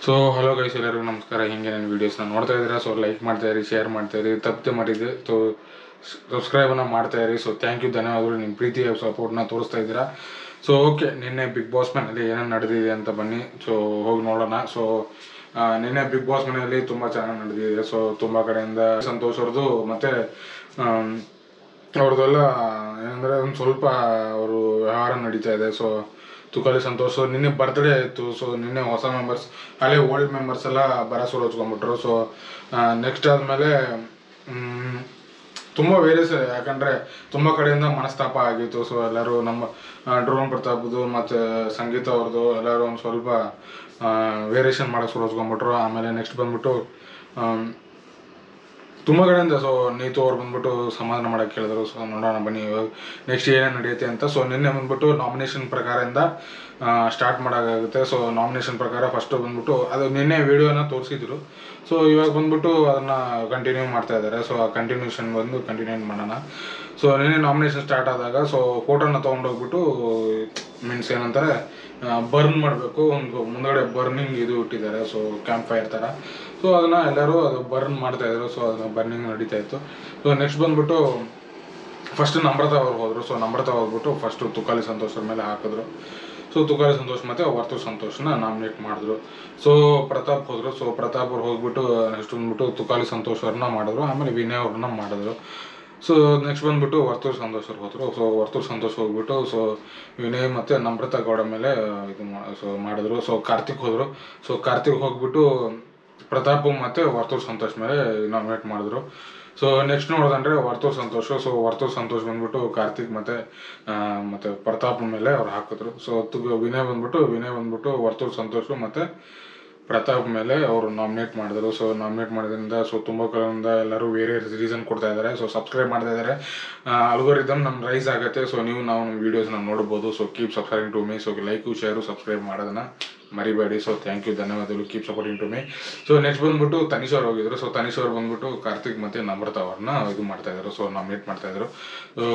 so hello guys ಎಲ್ಲರಿಗೂ ನಮಸ್ಕಾರ ಹಿಂಗೆ ನನ್ನ ವೀಡಿಯೋಸ್ನ ನೋಡ್ತಾ ಇದ್ದೀರಾ ಸೊ ಲೈಕ್ ಮಾಡ್ತಾ ಇರಿ ಶೇರ್ ಮಾಡ್ತಾ ಇರಿ ತಪ್ಪದೆ ಮಾಡಿದ್ದೆ ಸೊ ಸಬ್ಸ್ಕ್ರೈಬನ್ನು ಮಾಡ್ತಾ ಇರಿ ಸೊ ಥ್ಯಾಂಕ್ ಯು ಧನ್ಯವಾದಗಳು ನಿಮ್ಮ ಪ್ರೀತಿಯ ಸಪೋರ್ಟ್ನ ತೋರಿಸ್ತಾ ಇದ್ದೀರಾ ಸೊ ಓಕೆ ನಿನ್ನೆ ಬಿಗ್ ಬಾಸ್ ಮನೇಲಿ ಏನೇನು ನಡೆದಿದೆ ಅಂತ ಬನ್ನಿ ಸೊ ಹೋಗಿ ನೋಡೋಣ ಸೊ ನಿನ್ನೆ ಬಿಗ್ ಬಾಸ್ ಮನೆಯಲ್ಲಿ ತುಂಬ ಚೆನ್ನಾಗಿ ನಡೆದಿದೆ ಸೊ ತುಂಬ ಕಡೆಯಿಂದ ಸಂತೋಷ್ ಅವ್ರದ್ದು ಮತ್ತು ಅವ್ರದ್ದೆಲ್ಲ ಏನಂದರೆ ಒಂದು ಸ್ವಲ್ಪ ಅವರು ವ್ಯವಹಾರ ನಡೀತಾ ಇದೆ ಸೊ ತುಕಾಲಿ ಸಂತೋಷ್ ನಿನ್ನೆ ಬರ್ತ್ಡೇ ಆಯಿತು ಸೊ ನಿನ್ನೆ ಹೊಸ ಮೆಂಬರ್ಸ್ ಹಳೆ ಓಲ್ಡ್ ಮೆಂಬರ್ಸ್ ಎಲ್ಲ ಬರ ಶುರು ಹಚ್ಕೊಂಡ್ಬಿಟ್ರು ಸೊ ನೆಕ್ಸ್ಟ್ ಆದಮೇಲೆ ತುಂಬ ವೇರಿಯಸ್ ಯಾಕಂದರೆ ತುಂಬ ಕಡೆಯಿಂದ ಮನಸ್ತಾಪ ಆಗಿತ್ತು ಸೊ ಎಲ್ಲರೂ ನಮ್ಮ ಡ್ರೋನ್ ಪ್ರತಾಪ್ದು ಮತ್ತು ಸಂಗೀತ ಅವ್ರದ್ದು ಎಲ್ಲರೂ ಒಂದು ಸ್ವಲ್ಪ ವೇರಿಯೇಷನ್ ಮಾಡೋಕೆ ಶುರು ಹಚ್ಕೊಂಡ್ಬಿಟ್ರು ಆಮೇಲೆ ನೆಕ್ಸ್ಟ್ ಬಂದ್ಬಿಟ್ಟು ಆಮ್, ತುಂಬ ಕಡೆಯಿಂದ ಸೊ ನೀತು ಅವ್ರು ಬಂದ್ಬಿಟ್ಟು ಸಮಾಧಾನ ಮಾಡಕ್ಕೆ ಕೇಳಿದ್ರು ಸೊ ನೋಡೋಣ ಬನ್ನಿ ಇವಾಗ ನೆಕ್ಸ್ಟ್ ಏನೇನು ನಡೆಯುತ್ತೆ ಅಂತ ಸೊ ನಿನ್ನೆ ಬಂದ್ಬಿಟ್ಟು ನಾಮಿನೇಷನ್ ಪ್ರಕಾರದಿಂದ ಸ್ಟಾರ್ಟ್ ಮಾಡೋಕ್ಕಾಗುತ್ತೆ ಸೊ ನಾಮಿನೇಷನ್ ಪ್ರಕಾರ ಫಸ್ಟು ಬಂದ್ಬಿಟ್ಟು ಅದು ನಿನ್ನೆ ವಿಡಿಯೋನ ತೋರಿಸಿದ್ರು ಸೊ ಇವಾಗ ಬಂದ್ಬಿಟ್ಟು ಅದನ್ನು ಕಂಟಿನ್ಯೂ ಮಾಡ್ತಾ ಇದ್ದಾರೆ ಸೊ ಆ ಕಂಟಿನ್ಯೂಷನ್ ಬಂದು ಕಂಟಿನ್ಯೂ ಮಾಡೋಣ ಸೊ ನಿನ್ನೆ ನಾಮಿನೇಷನ್ ಸ್ಟಾರ್ಟ್ ಆದಾಗ ಸೊ ಫೋಟೋನ ತೊಗೊಂಡೋಗ್ಬಿಟ್ಟು ಮೀನ್ಸ್ ಏನಂತಾರೆ ಬರ್ನ್ ಮಾಡಬೇಕು ಒಂದು ಮುಂದಗಡೆ ಬರ್ನಿಂಗ್ ಇದು ಇಟ್ಟಿದ್ದಾರೆ ಸೊ ಕ್ಯಾಂಪ್ ಫೈರ್ ಥರ ಸೊ ಅದನ್ನು ಎಲ್ಲರೂ ಅದು ಬರ್ನ್ ಮಾಡ್ತಾ ಇದ್ರು ಸೊ ಅದನ್ನ ಬರ್ನಿಂಗ್ ನಡೀತಾ ಇತ್ತು ಸೊ ನೆಕ್ಸ್ಟ್ ಬಂದ್ಬಿಟ್ಟು ಫಸ್ಟ್ ನಮ್ರತಾ ಅವ್ರು ಹೋದರು ಸೊ ನಮ್ರತಾ ಹೋಗ್ಬಿಟ್ಟು ಫಸ್ಟು ತುಕಾಲಿ ಸಂತೋಷ್ ಅವ್ರ ಮೇಲೆ ಹಾಕಿದ್ರು ಸೊ ತುಕಾಲಿ ಸಂತೋಷ್ ಮತ್ತು ವರ್ತು ಸಂತೋಷನ ನಾಮಿನೇಟ್ ಮಾಡಿದ್ರು ಸೊ ಪ್ರತಾಪ್ ಹೋದರು ಸೊ ಪ್ರತಾಪ್ ಅವ್ರು ಹೋಗ್ಬಿಟ್ಟು ನೆಕ್ಸ್ಟ್ ಬಂದ್ಬಿಟ್ಟು ತುಕಾಲಿ ಸಂತೋಷ್ ಅವ್ರನ್ನ ಮಾಡಿದ್ರು ಆಮೇಲೆ ವಿನಯ್ ಅವ್ರನ್ನ ಮಾಡಿದ್ರು ಸೊ ನೆಕ್ಸ್ಟ್ ಬಂದ್ಬಿಟ್ಟು ವರ್ತೂರ್ ಸಂತೋಷ್ ಅವ್ರು ಹೋದರು ಸೊ ವರ್ತೂರ್ ಸಂತೋಷ್ ಹೋಗ್ಬಿಟ್ಟು ಸೊ ವಿನಯ್ ಮತ್ತು ನಮ್ರತಾ ಗೌಡ ಮೇಲೆ ಇದು ಮಾ ಸೊ ಮಾಡಿದ್ರು ಸೊ ಕಾರ್ತಿಕ್ ಹೋದರು ಸೊ ಕಾರ್ತಿಕ್ ಹೋಗ್ಬಿಟ್ಟು ಪ್ರತಾಪ್ ಮತ್ತು ವರ್ತೂರ್ ಸಂತೋಷ್ ಮೇಲೆ ನಾಮಿನೇಟ್ ಮಾಡಿದ್ರು ಸೊ ನೆಕ್ಸ್ಟ್ ನೋಡೋದಂದ್ರೆ ವರ್ತೂರ್ ಸಂತೋಷ್ ಸೊ ವರ್ತೂರ್ ಸಂತೋಷ್ ಬಂದ್ಬಿಟ್ಟು ಕಾರ್ತಿಕ್ ಮತ್ತು ಮತ್ತು ಪ್ರತಾಪ್ ಮೇಲೆ ಅವ್ರು ಹಾಕಿದ್ರು ಸೊ ತು ವಿನಯ್ ಬಂದ್ಬಿಟ್ಟು ವಿನಯ್ ಬಂದ್ಬಿಟ್ಟು ವರ್ತೂರ್ ಸಂತೋಷ್ ಮತ್ತು ಪ್ರತಾಪ್ ಮೇಲೆ ಅವರು ನಾಮಿನೇಟ್ ಮಾಡಿದ್ರು ಸೊ ನಾಮಿನೇಟ್ ಮಾಡೋದ್ರಿಂದ ಸೊ ತುಂಬ ಕಡೆಯಿಂದ ಎಲ್ಲರೂ ಬೇರೆ ರೀಸನ್ ಕೊಡ್ತಾ ಇದ್ದಾರೆ ಸೊ ಸಬ್ಸ್ಕ್ರೈಬ್ ಮಾಡ್ತಾ ಇದ್ದಾರೆ ಅಲ್ಗೋರಿದಮ್ ನಮ್ಮ ರೈಸ್ ಆಗುತ್ತೆ ಸೊ ನೀವು ನಾವು ನಮ್ಮ ವೀಡಿಯೋಸ್ನ ನೋಡ್ಬೋದು so keep subscribing to me so like share subscribe ಮಾಡೋದನ್ನ ಮರಿಬೇಡಿ ಸೊ ಥ್ಯಾಂಕ್ ಯು ಧನ್ಯವಾದಗಳು keep supporting to me so next ಬಂದ್ಬಿಟ್ಟು ತನಿಷ್ ಅವ್ರು ಹೋಗಿದ್ರು ಸೊ ತನಿಷ್ ಅವ್ರು ಬಂದ್ಬಿಟ್ಟು ಕಾರ್ತಿಕ್ ಮತ್ತು ನಮ್ರತಾ ಅವ್ರನ್ನ ಇದು ಮಾಡ್ತಾ ಇದ್ರು ಸೊ ನಾಮಿನೇಟ್ ಮಾಡ್ತಾ ಇದ್ರು ಸೊ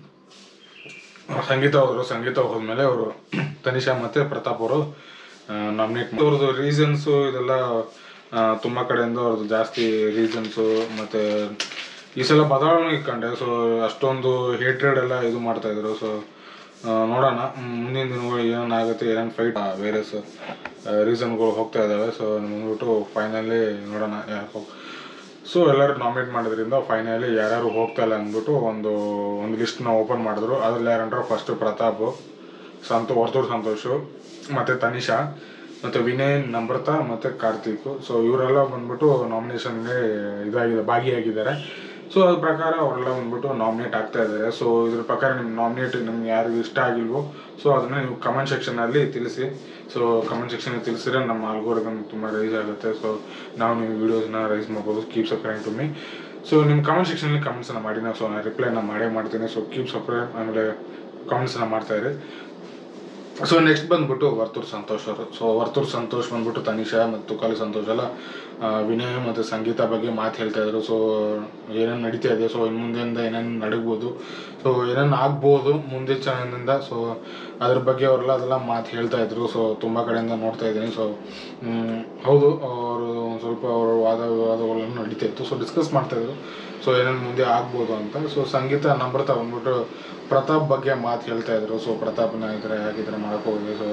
ಸಂಗೀತ ಹೋದರು ಸಂಗೀತ ಹೋದ್ಮೇಲೆ ಅವರು ತನಿಷಾ ಮತ್ತು ಪ್ರತಾಪ್ ಅವರು ನಾಮಿನೇಟ್ ಅವ್ರದ್ದು ರೀಸನ್ಸು ಇದೆಲ್ಲ ಆ, ತುಂಬ ಕಡೆಯಿಂದ ಅವ್ರದ್ದು ಜಾಸ್ತಿ ರೀಸನ್ಸು ಮತ್ತು ಈ ಸಲ ಬದಲಾವಣೆ ಕಂಡೆ ಸೊ ಅಷ್ಟೊಂದು ಹೇಟ್ರೆಡ್ ಎಲ್ಲ ಇದು ಮಾಡ್ತಾ ಇದ್ರು ಸೊ ನೋಡೋಣ ಮ್, ಮುಂದಿನ ದಿನಗಳು ಏನೇನಾಗುತ್ತೆ ಏನೇನು ಫೈಟ್ ವೇರಿಯಸ್ ರೀಸನ್ಗಳು ಹೋಗ್ತಾ ಇದ್ದಾವೆ ಸೊ ಬಂದ್ಬಿಟ್ಟು ಫೈನಲಿ ನೋಡೋಣ ಯಾರು ಸೊ ಎಲ್ಲರೂ ನಾಮಿನೇಟ್ ಮಾಡೋದ್ರಿಂದ ಫೈನಲಿ ಯಾರ್ಯಾರು ಹೋಗ್ತಾ ಇಲ್ಲ ಅಂದ್ಬಿಟ್ಟು ಒಂದು ಒಂದು ಲಿಸ್ಟ್ನ ಓಪನ್ ಮಾಡಿದ್ರು ಅದ್ರಲ್ಲಿ ಯಾರಂದ್ರೆ ಫಸ್ಟ್ ಪ್ರತಾಪ್ ಸಂತೋ ವರ್ತೂರ್ ಸಂತೋಷು ಮತ್ತು ತನಿಷಾ ಮತ್ತು ವಿನಯ್ ನಮ್ರತಾ ಮತ್ತು ಕಾರ್ತಿಕ್ ಸೊ ಇವರೆಲ್ಲ ಬಂದ್ಬಿಟ್ಟು ನಾಮಿನೇಷನ್ಗೆ ಇದಾಗಿದೆ ಭಾಗಿಯಾಗಿದ್ದಾರೆ ಸೊ ಅದ್ರ ಪ್ರಕಾರ ಅವರೆಲ್ಲ ಬಂದ್ಬಿಟ್ಟು ನಾಮಿನೇಟ್ ಆಗ್ತಾ ಇದ್ದಾರೆ ಸೊ ಇದ್ರ ಪ್ರಕಾರ ನಿಮ್ಮ ನಾಮಿನೇಟ್ ನಿಮ್ಗೆ ಯಾರಿಗೂ ಇಷ್ಟ ಆಗಿಲ್ವೋ ಸೊ ಅದನ್ನು ನೀವು ಕಮೆಂಟ್ ಸೆಕ್ಷನಲ್ಲಿ ತಿಳಿಸಿ ಸೊ ಕಮೆಂಟ್ ಸೆಕ್ಷನಲ್ಲಿ ತಿಳಿಸಿದ್ರೆ ನಮ್ಮ ಆಲ್ಗೋರಿದಮ್ ತುಂಬ ರೈಸ್ ಆಗುತ್ತೆ ಸೊ ನಾವು ನೀವು ವೀಡಿಯೋಸ್ನ ರೈಸ್ ಮಾಡ್ಬೋದು keep subscribe to me so ನಿಮ್ಮ ಕಮೆಂಟ್ ಸೆಕ್ಷನಲ್ಲಿ ಕಮೆಂಟ್ಸನ್ನು ಮಾಡಿ ನಾವು ಸೊ ನಾನು ರಿಪ್ಲೈನ ಮಾಡೇ ಮಾಡ್ತೀನಿ ಸೊ ಕೀಪ್ ಸಬ್ಸ್ಕ್ರೈಬ್ ಆಮೇಲೆ ಕಮೆಂಟ್ಸನ್ನು ಮಾಡ್ತಾ ಇರಿ ಸೊ ನೆಕ್ಸ್ಟ್ ಬಂದ್ಬಿಟ್ಟು ವರ್ತೂರ್ ಸಂತೋಷ್ ಅವರು ಸೊ ವರ್ತೂರ್ ಸಂತೋಷ್ ಬಂದ್ಬಿಟ್ಟು ತನಿಷಾ ಮತ್ತು ತುಕಾಲಿ ಸಂತೋಷ್ ಎಲ್ಲ ಆ, ವಿನಯ್ ಮತ್ತು ಸಂಗೀತ ಬಗ್ಗೆ ಮಾತು ಹೇಳ್ತಾ ಇದ್ರು ಸೊ ಏನೇನು ನಡೀತಾ ಇದೆ ಸೊ ಇನ್ನು ಮುಂದೆಯಿಂದ ಏನೇನು ನಡಗ್ಬೋದು ಸೊ ಏನೇನು ಆಗ್ಬೋದು ಮುಂದೆ ಚಾನಲಿಂದ ಸೊ ಅದ್ರ ಬಗ್ಗೆ ಅವರೆಲ್ಲ ಅದೆಲ್ಲ ಮಾತು ಹೇಳ್ತಾ ಇದ್ರು ಸೊ ತುಂಬ ಕಡೆಯಿಂದ ನೋಡ್ತಾ ಇದ್ದೀನಿ ಸೊ ಹೌದು ಅವರು ಒಂದು ಸ್ವಲ್ಪ ಅವರು ವಾದ ವಿವಾದಗಳನ್ನು ನಡೀತಾ ಇತ್ತು ಸೊ ಡಿಸ್ಕಸ್ ಮಾಡ್ತಾ ಇದ್ರು ಸೊ ಏನೇನು ಮುಂದೆ ಆಗ್ಬೋದು ಅಂತ ಸೊ ಸಂಗೀತ ನಮ್ರತ ಬಂದ್ಬಿಟ್ಟು ಪ್ರತಾಪ್ ಬಗ್ಗೆ ಮಾತು ಹೇಳ್ತಾ ಇದ್ರು ಸೊ ಪ್ರತಾಪ್ನ ಈ ಥರ ಯಾಕಿದ್ರೆ ಮಾಡಕ್ಕೆ ಹೋಗಿದೆ ಸೊ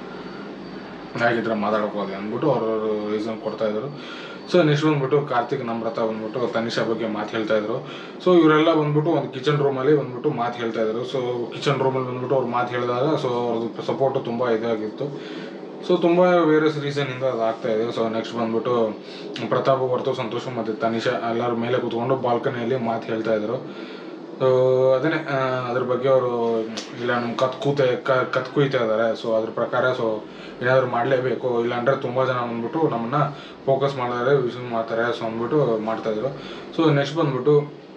ಹೇಗಿದ್ರೆ ಮಾತಾಡಕ್ಕೆ ಹೋದೆ ಅಂದ್ಬಿಟ್ಟು ಅವರು ರೀಸನ್ ಕೊಡ್ತಾ ಇದ್ರು ಸೊ ನೆಕ್ಸ್ಟ್ ಬಂದ್ಬಿಟ್ಟು ಕಾರ್ತಿಕ್ ನಮ್ರತ ಬಂದ್ಬಿಟ್ಟು ತನಿಷಾ ಬಗ್ಗೆ ಮಾತು ಹೇಳ್ತಾ ಇದ್ರು ಸೊ ಇವರೆಲ್ಲ ಬಂದ್ಬಿಟ್ಟು ಒಂದು ಕಿಚನ್ ರೂಮಲ್ಲಿ ಬಂದ್ಬಿಟ್ಟು ಮಾತು ಹೇಳ್ತಾ ಇದ್ರು ಸೊ ಕಿಚನ್ ರೂಮಲ್ಲಿ ಬಂದ್ಬಿಟ್ಟು ಅವ್ರು ಮಾತು ಹೇಳಿದಾಗ ಸೊ ಅವ್ರದ್ದು ಸಪೋರ್ಟು ತುಂಬ ಇದಾಗಿತ್ತು ಸೊ ತುಂಬ ವೇರಿಯಸ್ ರೀಸನಿಂದ ಅದು ಆಗ್ತಾ ಇದೆ ಸೊ ನೆಕ್ಸ್ಟ್ ಬಂದ್ಬಿಟ್ಟು ಪ್ರತಾಪ್ ಹೊರತು ಸಂತೋಷ ಮತ್ತು ತನಿಷಾ ಎಲ್ಲರ ಮೇಲೆ ಕೂತ್ಕೊಂಡು ಬಾಲ್ಕನಿಯಲ್ಲಿ ಮಾತು ಹೇಳ್ತಾ ಇದ್ರು ಸೊ ಅದನ್ನೇ ಆ, ಅದ್ರ ಬಗ್ಗೆ ಅವರು ಇಲ್ಲ ನಮ್ಮ ಕತ್ ಕೂತೆ ಕ ಕತ್ ಕುಯ್ತಾ ಇದ್ದಾರೆ ಸೊ ಅದ್ರ ಪ್ರಕಾರ ಸೊ ಏನಾದರೂ ಮಾಡಲೇಬೇಕು ಇಲ್ಲಾಂದ್ರೆ ತುಂಬ ಜನ ಬಂದ್ಬಿಟ್ಟು ನಮ್ಮನ್ನ ಫೋಕಸ್ ಮಾಡಿದ್ರೆ ವಿಷನ್ ಮಾಡ್ತಾರೆ ಸೊ ಅಂದ್ಬಿಟ್ಟು ಮಾಡ್ತಾಯಿದ್ರು ಸೊ ನೆಕ್ಸ್ಟ್ ಬಂದ್ಬಿಟ್ಟು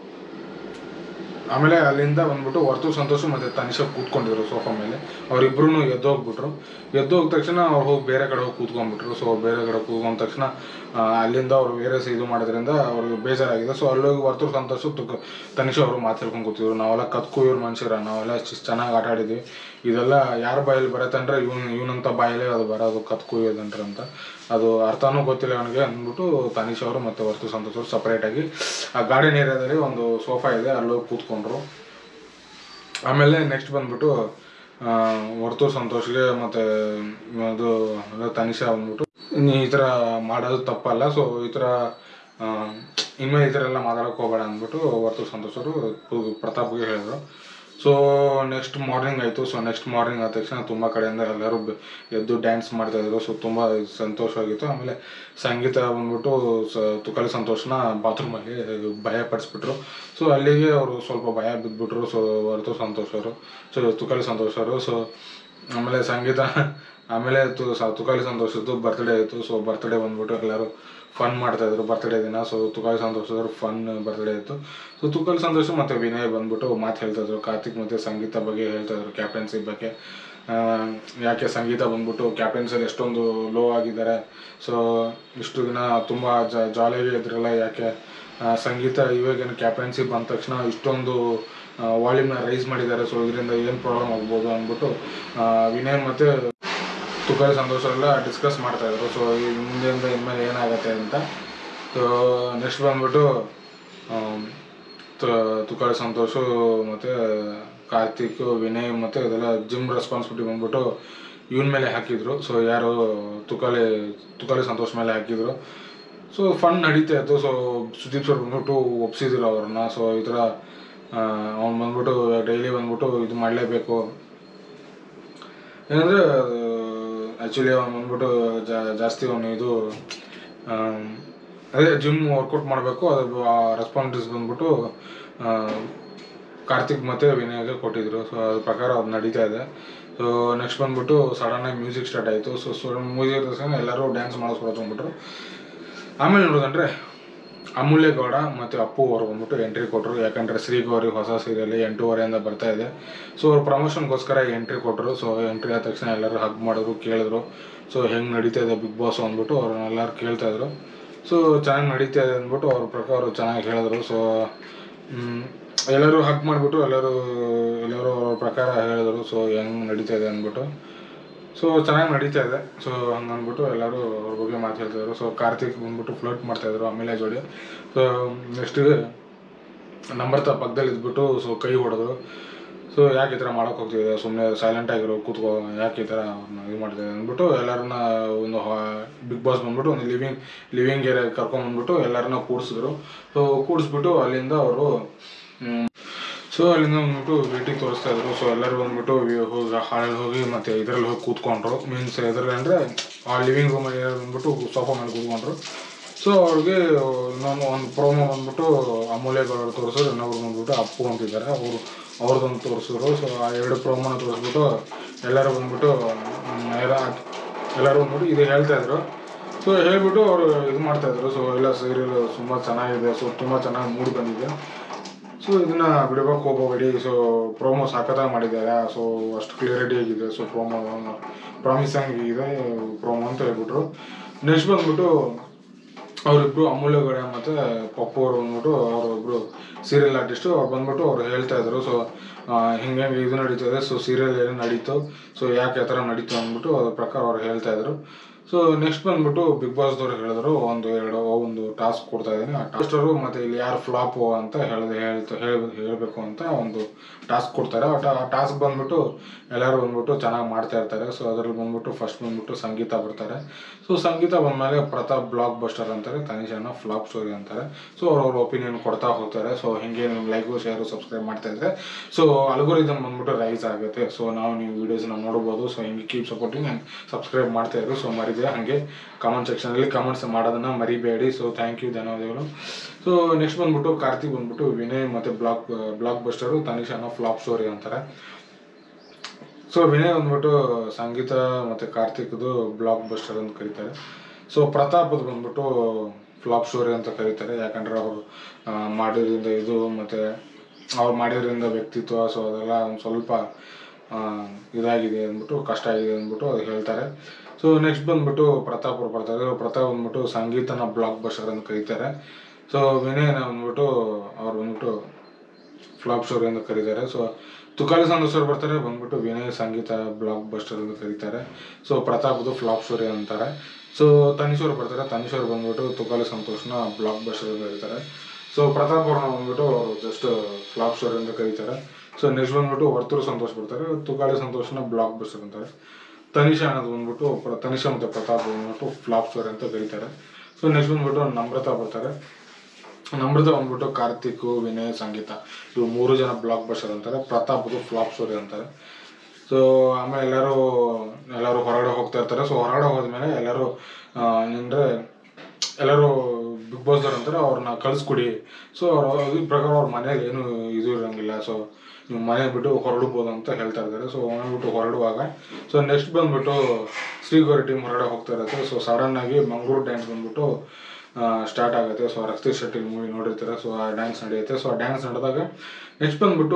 ಆಮೇಲೆ ಅಲ್ಲಿಂದ ಬಂದ್ಬಿಟ್ಟು ವರ್ತು ಸಂತೋಷ್ ಮತ್ತು ತನಿಷಾ ಕೂತ್ಕೊಂಡಿದ್ರು ಸೋಫಾ ಮೇಲೆ ಅವರಿಬ್ರು ಎದ್ದೋಗ್ಬಿಟ್ರು ಎದ್ದೋಗ ತಕ್ಷಣ ಅವ್ರು ಹೋಗಿ ಬೇರೆ ಕಡೆ ಹೋಗಿ ಕೂತ್ಕೊಂಡ್ಬಿಟ್ರು ಸೊ ಬೇರೆ ಕಡೆ ಕೂತ್ಕೊಂಡ ತಕ್ಷಣ ಆ, ಅಲ್ಲಿಂದ ಅವರು ಬೇರೆ ಸ- ಇದು ಮಾಡೋದ್ರಿಂದ ಅವ್ರಿಗೆ ಬೇಜಾರಾಗಿದೆ ಸೊ ಅಲ್ಲೋಗಿ ವರ್ತೂರ್ ಸಂತೋಷ ತುಕ್ ತನಿಷಾ ಅವರು ಮಾತಾಡ್ಕೊಂಡು ಕೂತಿದ್ರು ನಾವೆಲ್ಲ ಕತ್ಕು ಇವ್ರ ಮನುಷ್ಯರ ನಾವೆಲ್ಲ ಇಷ್ಟ್ ಚೆನ್ನಾಗಿ ಆಟ ಆಡಿದ್ವಿ ಇದೆಲ್ಲ ಯಾರ ಬಾಯಲ್ಲಿ ಬರುತ್ತೆ ಅಂದರೆ ಇವ್ನು ಇವನಂತ ಬಾಯಲ್ಲೇ ಅದು ಬರೋದು ಕತ್ಕು ಅಂತ ಅದು ಅರ್ಥನೂ ಗೊತ್ತಿಲ್ಲ ಅವನಿಗೆ ಅಂದ್ಬಿಟ್ಟು ತನೀಶ್ ಅವರು ಮತ್ತು ವರ್ತು ಸಂತೋಷ್ ಅವರು ಸಪ್ರೇಟಾಗಿ ಆ ಗಾರ್ಡನ್ ಏರಿಯಾದಲ್ಲಿ ಒಂದು ಸೋಫಾ ಇದೆ ಅಲ್ಲಿ ಹೋಗಿ ಕೂತ್ಕೊಂಡ್ರು ಆಮೇಲೆ ನೆಕ್ಸ್ಟ್ ಬಂದ್ಬಿಟ್ಟು ಆ, ವರ್ತೂರ್ ಸಂತೋಷ್ಗೆ ಮತ್ತು ಅದು ಅದು ತನಿಷಾ ಬಂದ್ಬಿಟ್ಟು ನೀ ಈ ಥರ ಮಾಡೋದು ತಪ್ಪಲ್ಲ ಸೊ ಈ ಥರ ಆ, ಇನ್ಮೇಲೆ ಈ ಥರ ಎಲ್ಲ ಮಾತಾಡೋಕೆ ಹೋಗಬೇಡ ಅಂದ್ಬಿಟ್ಟು ವರ್ತೂರ್ ಸಂತೋಷ್ ಅವರು ಪು- ಪ್ರತಾಪ್ಗೆ ಹೇಳಿದ್ರು ಸೊ ನೆಕ್ಸ್ಟ್ ಮಾರ್ನಿಂಗ್ ಆಯಿತು ಸೊ ನೆಕ್ಸ್ಟ್ ಮಾರ್ನಿಂಗ್ ಆದ ತಕ್ಷಣ ತುಂಬ ಕಡೆಯಿಂದ ಎಲ್ಲರೂ ಬೆ- ಎದ್ದು ಡ್ಯಾನ್ಸ್ ಮಾಡ್ತಾಯಿದ್ರು ಸೊ ತುಂಬ ಸಂತೋಷವಾಗಿತ್ತು ಆಮೇಲೆ ಸಂಗೀತ ಬಂದ್ಬಿಟ್ಟು ಸ ತುಕಾಲಿ ಸಂತೋಷನ ಬಾತ್ರೂಮಲ್ಲಿ ಭಯ ಪಡಿಸ್ಬಿಟ್ರು ಸೊ ಅಲ್ಲಿಗೆ ಅವರು ಸ್ವಲ್ಪ ಭಯ ಬಿದ್ದುಬಿಟ್ರು ಸೊ ಹೊರತು ಸಂತೋಷ್ ಅವರು ಸೊ ತುಕಾಲಿ ಸಂತೋಷ್ ಅವರು ಸೊ ಆಮೇಲೆ ಸಂಗೀತ ಆಮೇಲೆ ತು ಸ- ತುಕಾಲಿ ಸಂತೋಷದ್ದು ಬರ್ತ್ಡೇ ಆಯಿತು ಸೊ ಬರ್ತ್ಡೇ ಬಂದ್ಬಿಟ್ಟು ಎಲ್ಲರೂ ಫನ್ ಮಾಡ್ತಾಯಿದ್ರು ಬರ್ತ್ಡೇ ದಿನ ಸೊ ತುಕಾಲಿ ಸಂತೋಷದವ್ರು ಫನ್ ಬರ್ತ್ಡೇ ಇತ್ತು ಸೊ ತುಕಾಲಿ ಸಂತೋಷ್ ಮತ್ತು ವಿನಯ್ ಬಂದ್ಬಿಟ್ಟು ಮಾತು ಹೇಳ್ತಾಯಿದ್ರು ಕಾರ್ತಿಕ್ ಮತ್ತು ಸಂಗೀತ ಬಗ್ಗೆ ಹೇಳ್ತಾಯಿದ್ರು ಕ್ಯಾಪ್ಟನ್ಸಿ ಬಗ್ಗೆ ಆ, ಯಾಕೆ ಸಂಗೀತ ಬಂದ್ಬಿಟ್ಟು ಕ್ಯಾಪ್ಟನ್ಸಲ್ಲಿ ಎಷ್ಟೊಂದು ಲೋ ಆಗಿದ್ದಾರೆ ಸೊ ಇಷ್ಟು ದಿನ ತುಂಬ ಜಾಲಿಯಾಗಿ ಇದ್ರಲ್ಲ ಯಾಕೆ ಆ, ಸಂಗೀತ ಇವಾಗೇನು ಕ್ಯಾಪ್ಟನ್ಸಿ ಬಂದ ತಕ್ಷಣ ಇಷ್ಟೊಂದು ವಾಲ್ಯೂಮ್ನ ರೈಸ್ ಮಾಡಿದ್ದಾರೆ ಸೊ ಇದರಿಂದ ಏನು ಪ್ರಾಬ್ಲಮ್ ಆಗ್ಬೋದು ಅಂದ್ಬಿಟ್ಟು ಆ, ವಿನಯ್ ಮತ್ತು ತುಕಾಲಿ ಸಂತೋಷ ಎಲ್ಲ ಡಿಸ್ಕಸ್ ಮಾಡ್ತಾಯಿದ್ರು ಸೊ ಈ ಮುಂದೆಯಿಂದ ಇನ್ಮೇಲೆ ಏನಾಗುತ್ತೆ ಅಂತ ಸೊ ನೆಕ್ಸ್ಟ್ ಬಂದ್ಬಿಟ್ಟು ಆಮ್, ತು- ತುಕಾಲಿ ಸಂತೋಷು ಮತ್ತು ಕಾರ್ತಿಕ್ ವಿನಯ್ ಮತ್ತು ಇದೆಲ್ಲ ಜಿಮ್ ರೆಸ್ಪಾನ್ಸಿಬಿಲಿಟಿ ಬಂದ್ಬಿಟ್ಟು ಇವನ ಮೇಲೆ ಹಾಕಿದ್ರು ಸೊ ಯಾರು ತುಕಾಲಿ ತುಕಾಲಿ ಸಂತೋಷ್ ಮೇಲೆ ಹಾಕಿದ್ರು ಸೊ ಫನ್ ನಡೀತಾ ಇತ್ತು ಸೊ ಸುದೀಪ್ ಸರ್ ಬಂದ್ಬಿಟ್ಟು ಒಪ್ಸಿದ್ರು ಅವ್ರನ್ನ ಸೊ ಈ ಥರ ಅವ್ನು ಬಂದ್ಬಿಟ್ಟು ಡೈಲಿ ಬಂದ್ಬಿಟ್ಟು ಇದು ಮಾಡಲೇಬೇಕು ಏನಂದರೆ ಆ್ಯಕ್ಚುಲಿ ಅವ್ನು ಬಂದ್ಬಿಟ್ಟು ಜಾ- ಜಾಸ್ತಿ ಅವನು ಇದು ಆಮ್, ಅದೇ ಜಿಮ್ ವರ್ಕೌಟ್ ಮಾಡಬೇಕು ಅದು ರೆಸ್ಪಾನ್ಸಿಬಿಲಿಟೀಸ್ ಬಂದ್ಬಿಟ್ಟು ಆ, ಕಾರ್ತಿಕ್ ಮತ್ತು ವಿನಯ್ಗೆ ಕೊಟ್ಟಿದ್ರು ಸೊ ಅದ್ರ ಪ್ರಕಾರ ಅದು ನಡೀತಾ ಇದೆ ಸೊ ನೆಕ್ಸ್ಟ್ ಬಂದ್ಬಿಟ್ಟು ಸಡನ್ನಾಗಿ ಮ್ಯೂಸಿಕ್ ಸ್ಟಾರ್ಟ್ ಆಯಿತು ಸೊ ಸಡನ್ ಮ್ಯೂಸಿಕ್ ತಕ್ಷಣ ಎಲ್ಲರೂ ಡ್ಯಾನ್ಸ್ ಮಾಡಿಸ್ಕೊಳಕ್ಕೆ ಬಂದ್ಬಿಟ್ರು ಆಮೇಲೆ ನೋಡೋದಂದ್ರೆ ಅಮೂಲ್ಯ ಗೌಡ ಮತ್ತು ಅಪ್ಪು ಅವರು ಬಂದ್ಬಿಟ್ಟು ಎಂಟ್ರಿ ಕೊಟ್ಟರು ಯಾಕಂದರೆ ಶ್ರೀಗೌರಿ ಹೊಸ ಸೀರಿಯಲ್ ಎಂಟೂವರೆಯಿಂದ ಬರ್ತಾ ಇದೆ ಸೊ ಅವ್ರು ಪ್ರಮೋಷನ್ಗೋಸ್ಕರ ಎಂಟ್ರಿ ಕೊಟ್ಟರು ಸೊ ಎಂಟ್ರಿ ಆದ ತಕ್ಷಣ ಎಲ್ಲರೂ ಹಗ್ ಮಾಡಿದ್ರು ಕೇಳಿದ್ರು ಸೊ ಹೆಂಗೆ ನಡೀತಾ ಇದೆ ಬಿಗ್ ಬಾಸ್ ಅಂದ್ಬಿಟ್ಟು ಅವ್ರನ್ನೆಲ್ಲರೂ ಕೇಳ್ತಾ ಇದ್ರು ಸೊ ಚೆನ್ನಾಗಿ ನಡೀತಾ ಇದೆ ಅಂದ್ಬಿಟ್ಟು ಅವ್ರ ಪ್ರಕಾರ ಅವ್ರು ಚೆನ್ನಾಗಿ ಹೇಳಿದ್ರು ಸೊ ಎಲ್ಲರೂ ಹಗ್ ಮಾಡಿಬಿಟ್ಟು ಎಲ್ಲರೂ ಎಲ್ಲರೂ ಅವ್ರ ಪ್ರಕಾರ ಹೇಳಿದ್ರು ಸೊ ಹೆಂಗೆ ನಡೀತಾ ಇದೆ ಅಂದ್ಬಿಟ್ಟು ಸೊ ಚೆನ್ನಾಗಿ ನಡೀತಾ ಇದೆ ಸೊ ಹಂಗಂದ್ಬಿಟ್ಟು ಎಲ್ಲರೂ ಅವ್ರ ಬಗ್ಗೆ ಮಾತಾಡ್ತಿದ್ರು ಸೊ ಕಾರ್ತಿಕ್ ಬಂದ್ಬಿಟ್ಟು ಫ್ಲೋಟ್ ಮಾಡ್ತಾಯಿದ್ರು ಆಮೇಲೆ ಜೋಡಿ ಸೊ ನೆಕ್ಸ್ಟ್ ನಮ್ರತ ಪಕ್ಕದಲ್ಲಿ ಇದ್ಬಿಟ್ಟು ಸೊ ಕೈ ಹೊಡೆದ್ರು ಸೊ ಯಾಕೆ ಈ ಥರ ಮಾಡೋಕೆ ಹೋಗ್ತಿದೆ ಸುಮ್ಮನೆ ಸೈಲೆಂಟ್ ಆಗಿರೋ ಕೂತ್ಕೋ ಯಾಕೆ ಈ ಥರ ಅವ್ರನ್ನ ಇದು ಮಾಡ್ತಿದೆ ಅಂದ್ಬಿಟ್ಟು ಎಲ್ಲರನ್ನ ಒಂದು ಬಿಗ್ ಬಾಸ್ ಬಂದ್ಬಿಟ್ಟು ಒಂದು ಲಿವಿಂಗ್ ಲಿವಿಂಗ್ ಏರಿಯಾ ಕರ್ಕೊಂಡ್ಬಂದ್ಬಿಟ್ಟು ಎಲ್ಲರನ್ನ ಕೂಡಿಸಿದ್ರು ಸೊ ಕೂಡಿಸ್ಬಿಟ್ಟು ಅಲ್ಲಿಂದ ಅವರು ಸೊ ಅಲ್ಲಿಂದ ಬಂದ್ಬಿಟ್ಟು ವೇಟಿಂಗ್ ತೋರಿಸ್ತಾ ಇದ್ರು ಸೊ ಎಲ್ಲರೂ ಬಂದ್ಬಿಟ್ಟು ವಿ- ಹೋಗಿ ಹಾಳಲ್ಲಿ ಹೋಗಿ ಮತ್ತೆ ಇದರಲ್ಲಿ ಹೋಗಿ ಕೂತ್ಕೊಂಡ್ರು ಮೀನ್ಸ್ ಇದರಲ್ಲಿ ಅಂದರೆ ಆ ಲಿವಿಂಗ್ ರೂಮಲ್ಲಿ ಬಂದ್ಬಿಟ್ಟು ಸೋಫಾ ಮೇಲೆ ಕೂತ್ಕೊಂಡ್ರು ಸೊ ಅವ್ರಿಗೆ ಇನ್ನೊಂದು ಒಂದು ಪ್ರೋಮೋ ಬಂದ್ಬಿಟ್ಟು ಅಮೂಲ್ಯಗಳು ತೋರಿಸಿದ್ರು ಇನ್ನೊಬ್ರು ಬಂದ್ಬಿಟ್ಟು ಅಪ್ಪು ಅಂತಿದ್ದಾರೆ ಅವರು ಅವ್ರದ್ದೊಂದು ತೋರಿಸಿದ್ರು ಸೊ ಆ ಎರಡು ಪ್ರೋಮೋನ ತೋರಿಸ್ಬಿಟ್ಟು ಎಲ್ಲರೂ ಬಂದ್ಬಿಟ್ಟು ಮ್, ಎಲ್ಲ ಎಲ್ಲರೂ ಬಂದ್ಬಿಟ್ಟು ಇದು ಹೇಳ್ತಾ ಇದ್ರು ಸೊ ಹೇಳ್ಬಿಟ್ಟು ಅವರು ಇದು ಮಾಡ್ತಾ ಇದ್ರು ಸೊ ಎಲ್ಲ ಸೀರಿಯಲ್ ತುಂಬ ಚೆನ್ನಾಗಿದೆ ಸೊ ತುಂಬ ಚೆನ್ನಾಗಿ ಮೂಡ್ ಬಂದಿದೆ ಸೊ ಇದನ್ನ ಬಿಡಬೇಕು ಹೋಗಬೇಡಿ ಸೊ ಪ್ರೋಮೋ ಸಾಕತ್ತಾಗಿ ಮಾಡಿದ್ದಾರೆ ಸೊ ಅಷ್ಟು ಕ್ಲಿಯರಿಟಿ ಆಗಿದೆ ಸೊ ಪ್ರೋಮೋ ಪ್ರಾಮಿಸಿಂಗ್ ಇದೆ ಪ್ರೋಮೋ ಅಂತ ಹೇಳ್ಬಿಟ್ರು ನೆಕ್ಸ್ಟ್ ಬಂದ್ಬಿಟ್ಟು ಅವರಿಬ್ರು ಅಮೂಲ್ಯ ಗೌಡ ಮತ್ತು ಪಪ್ಪು ಅವರು ಬಂದ್ಬಿಟ್ಟು ಅವರೊಬ್ರು ಸೀರಿಯಲ್ ಆರ್ಟಿಸ್ಟು ಅವ್ರು ಬಂದ್ಬಿಟ್ಟು ಅವ್ರು ಹೇಳ್ತಾ ಇದ್ರು ಸೊ ಹಿಂಗೆ ಇದು ನಡೀತಾ ಇದೆ ಸೊ ಸೀರಿಯಲ್ ಏನು ನಡೀತು ಸೊ ಯಾಕೆ ಆ ಥರ ನಡೀತು ಅಂದ್ಬಿಟ್ಟು ಅದ್ರ ಪ್ರಕಾರ ಅವ್ರು ಹೇಳ್ತಾ ಇದ್ರು ಸೊ ನೆಕ್ಸ್ಟ್ ಬಂದ್ಬಿಟ್ಟು ಬಿಗ್ ಬಾಸ್ದವ್ರು ಹೇಳಿದ್ರು ಒಂದು ಎರಡು ಒಂದು ಟಾಸ್ಕ್ ಕೊಡ್ತಾ ಇದ್ದೀನಿ ಆ ಟಾಸ್ಟರು ಮತ್ತು ಇಲ್ಲಿ ಯಾರು ಫ್ಲಾಪು ಅಂತ ಹೇಳಿದೆ ಹೇಳ್ತಾ ಹೇಳ ಹೇಳಬೇಕು ಅಂತ ಒಂದು ಟಾಸ್ಕ್ ಕೊಡ್ತಾರೆ ಆ ಟಾಸ್ಕ್ ಬಂದ್ಬಿಟ್ಟು ಎಲ್ಲರೂ ಬಂದ್ಬಿಟ್ಟು ಚೆನ್ನಾಗಿ ಮಾಡ್ತಾ ಇರ್ತಾರೆ ಸೊ ಅದರಲ್ಲಿ ಬಂದ್ಬಿಟ್ಟು ಫಸ್ಟ್ ಬಂದ್ಬಿಟ್ಟು ಸಂಗೀತ ಬರ್ತಾರೆ ಸೊ ಸಂಗೀತ ಬಂದಮೇಲೆ ಪ್ರತಾಪ್ ಬ್ಲಾಕ್ ಬಸ್ಟರ್ ಅಂತಾರೆ ತನಿಷಾನ ಫ್ಲಾಪ್ ಸ್ಟೋರಿ ಅಂತಾರೆ ಸೊ ಅವ್ರವ್ರ ಒಪಿನಿಯನ್ ಕೊಡ್ತಾ ಹೋಗ್ತಾರೆ ಸೊ ಹಿಂಗೆ ನೀವು ಲೈಕು ಶೇರು ಸಬ್ಸ್ಕ್ರೈಬ್ ಮಾಡ್ತಾ ಇದ್ರೆ ಸೊ ಅಲ್ಗೋರಿದಮ್ ಬಂದ್ಬಿಟ್ಟು ರೈಸ್ ಆಗುತ್ತೆ ಸೊ ನಾವು ನೀವು ವೀಡಿಯೋಸ್ನ ನೋಡ್ಬೋದು ಸೊ ಹಿಂಗೆ ಕೀಪ್ ಸಪೋರ್ಟಿಂಗ್ ಆ್ಯಂಡ್ ಸಬ್ಸ್ಕ್ರೈಬ್ ಮಾಡ್ತಾ ಇದ್ರು ಸೊ ಮರಿದೆ ಹಾಗೆ ಕಾಮೆಂಟ್ ಸೆಕ್ಷನಲ್ಲಿ ಕಾಮೆಂಟ್ಸ್ ಮಾಡೋದನ್ನ ಮರಿಬೇಡಿ ಸೊ ಥ್ಯಾಂಕ್ ಯು ಧನ್ಯವಾದಗಳು ಸೊ ನೆಕ್ಸ್ಟ್ ಬಂದ್ಬಿಟ್ಟು ಕಾರ್ತಿಕ್ ಬಂದ್ಬಿಟ್ಟು ವಿನಯ್ ಮತ್ತು ಬ್ಲಾಕ್ ಬ್ಲಾಕ್ ಬಸ್ಟರು ತನಿಷಾನ ಫ್ಲಾಪ್ ಸ್ಟೋರಿ ಅಂತಾರೆ ಸೊ ವಿನಯ್ ಬಂದ್ಬಿಟ್ಟು ಸಂಗೀತ ಮತ್ತು ಕಾರ್ತಿಕ್ದು ಬ್ಲಾಕ್ ಬಸ್ಟರ್ ಅಂತ ಕರೀತಾರೆ ಸೊ ಪ್ರತಾಪದ್ ಬಂದ್ಬಿಟ್ಟು ಫ್ಲಾಪ್ ಸ್ಟೋರಿ ಅಂತ ಕರೀತಾರೆ ಯಾಕಂದ್ರೆ ಅವರು ಮಾಡಿದ್ರಿಂದ ಇದು ಮತ್ತು ಅವ್ರು ಮಾಡಿದ್ರಿಂದ ವ್ಯಕ್ತಿತ್ವ ಸೊ ಅದೆಲ್ಲ ಒಂದು ಸ್ವಲ್ಪ ಆ, ಇದಾಗಿದೆ ಅಂದ್ಬಿಟ್ಟು ಕಷ್ಟ ಆಗಿದೆ ಅಂದ್ಬಿಟ್ಟು ಅದು ಹೇಳ್ತಾರೆ ಸೊ ನೆಕ್ಸ್ಟ್ ಬಂದ್ಬಿಟ್ಟು ಪ್ರತಾಪ್ ಅವ್ರು ಬರ್ತಾರೆ ಪ್ರತಾಪ್ ಬಂದ್ಬಿಟ್ಟು ಸಂಗೀತನ ಬ್ಲಾಕ್ ಬಸ್ಟರ್ ಅಂತ ಕರೀತಾರೆ ಸೊ ವಿನಯನ ಬಂದ್ಬಿಟ್ಟು ಅವ್ರು ಬಂದ್ಬಿಟ್ಟು ಫ್ಲಾಪ್ ಸ್ಟೋರಿ ಅಂತ ಕರೀತಾರೆ ಸೊ ತುಕಾಲಿ ಸಂತೋಷರು ಬರ್ತಾರೆ ಬಂದ್ಬಿಟ್ಟು ವಿನಯ್ ಸಂಗೀತ ಬ್ಲಾಕ್ ಬಸ್ಟರ್ ಅಂತ ಕರೀತಾರೆ ಸೊ ಪ್ರತಾಪ್ದು ಫ್ಲಾಪ್ ಸ್ಟೋರಿ ಅಂತಾರೆ ಸೊ ತನಿಷ್ ಬರ್ತಾರೆ ತನಿಷ್ ಅವ್ರು ಬಂದ್ಬಿಟ್ಟು ತುಕಾಲಿ ಸಂತೋಷ್ನ ಬ್ಲಾಕ್ ಬಸ್ಟರ್ ಅಂತ ಹೇಳ್ತಾರೆ ಸೊ ಪ್ರತಾಪ್ ಅವ್ರನ್ನ ಬಂದ್ಬಿಟ್ಟು ಜಸ್ಟ್ ಫ್ಲಾಪ್ ಸ್ಟೋರ್ ಅಂತ ಕರೀತಾರೆ ಸೊ ನೆಕ್ಸ್ಟ್ ಬಂದ್ಬಿಟ್ಟು ವರ್ತೂರು ಸಂತೋಷ್ ಬರ್ತಾರೆ ತುಕಾಲಿ ಸಂತೋಷ್ನ ಬ್ಲಾಕ್ ಬಸ್ಟರ್ ಅಂತಾರೆ ತನಿಷಾ ಅನ್ನೋದು ಬಂದ್ಬಿಟ್ಟು ಪ್ರ- ತನಿಷಾ ಮತ್ತು ಪ್ರತಾಪ್ ಬಂದ್ಬಿಟ್ಟು ಫ್ಲಾಪ್ ಸ್ಟೋರ್ ಅಂತ ಕರೀತಾರೆ ಸೊ ನೆಕ್ಸ್ಟ್ ಬಂದ್ಬಿಟ್ಟು ನಮ್ರತಾ ಬರ್ತಾರೆ ನಮ್ರತ ಬಂದ್ಬಿಟ್ಟು ಕಾರ್ತಿಕ್ ವಿನಯ್ ಸಂಗೀತ ಇವು ಮೂರು ಜನ ಬ್ಲಾಕ್ ಬಸ್ಟರ್ ಅಂತಾರೆ ಪ್ರತಾಪ್ ಫ್ಲಾಪ್ ಸ್ಟೋರಿ ಅಂತಾರೆ ಸೊ ಆಮೇಲೆ ಎಲ್ಲರೂ ಎಲ್ಲರೂ ಹೊರಗಡೆ ಹೋಗ್ತಾ ಇರ್ತಾರೆ ಸೊ ಹೊರಗಡೆ ಹೋದ್ಮೇಲೆ ಎಲ್ಲರೂ ಅಂದರೆ ಎಲ್ಲರೂ ಬಿಗ್ ಬಾಸ್ದವ್ರು ಅಂತಾರೆ ಅವ್ರನ್ನ ಕಳಿಸ್ಕೊಡಿ ಸೊ ಅವ್ರ ಈ ಪ್ರಕಾರ ಅವ್ರ ಮನೇಲಿ ಏನು ಇದು ಇರೋಂಗಿಲ್ಲ ಸೊ ನೀವು ಮನೆ ಬಿಟ್ಟು ಹೊರಡ್ಬೋದು ಅಂತ ಹೇಳ್ತಾ ಇದ್ದಾರೆ ಸೊ ಬಿಟ್ಟು ಹೊರಡುವಾಗ ಸೊ ನೆಕ್ಸ್ಟ್ ಬಂದ್ಬಿಟ್ಟು ಶ್ರೀಗೌರಿ ಟೀಮ್ ಹೊರಗಡೆ ಹೋಗ್ತಾ ಇರುತ್ತೆ ಸೊ ಸಡನ್ ಆಗಿ ಮಂಗಳೂರು ಡ್ಯಾನ್ಸ್ ಬಂದ್ಬಿಟ್ಟು ಸ್ಟಾರ್ಟ್ ಆಗುತ್ತೆ ಸೊ ರಕ್ತೇಶ್ ಶೆಟ್ಟಿ ಮೂವಿ ನೋಡಿರ್ತಾರೆ ಸೊ ಆ ಡ್ಯಾನ್ಸ್ ನಡೆಯುತ್ತೆ ಸೊ ಆ ಡ್ಯಾನ್ಸ್ ನಡೆದಾಗ ನೆಕ್ಸ್ಟ್ ಬಂದ್ಬಿಟ್ಟು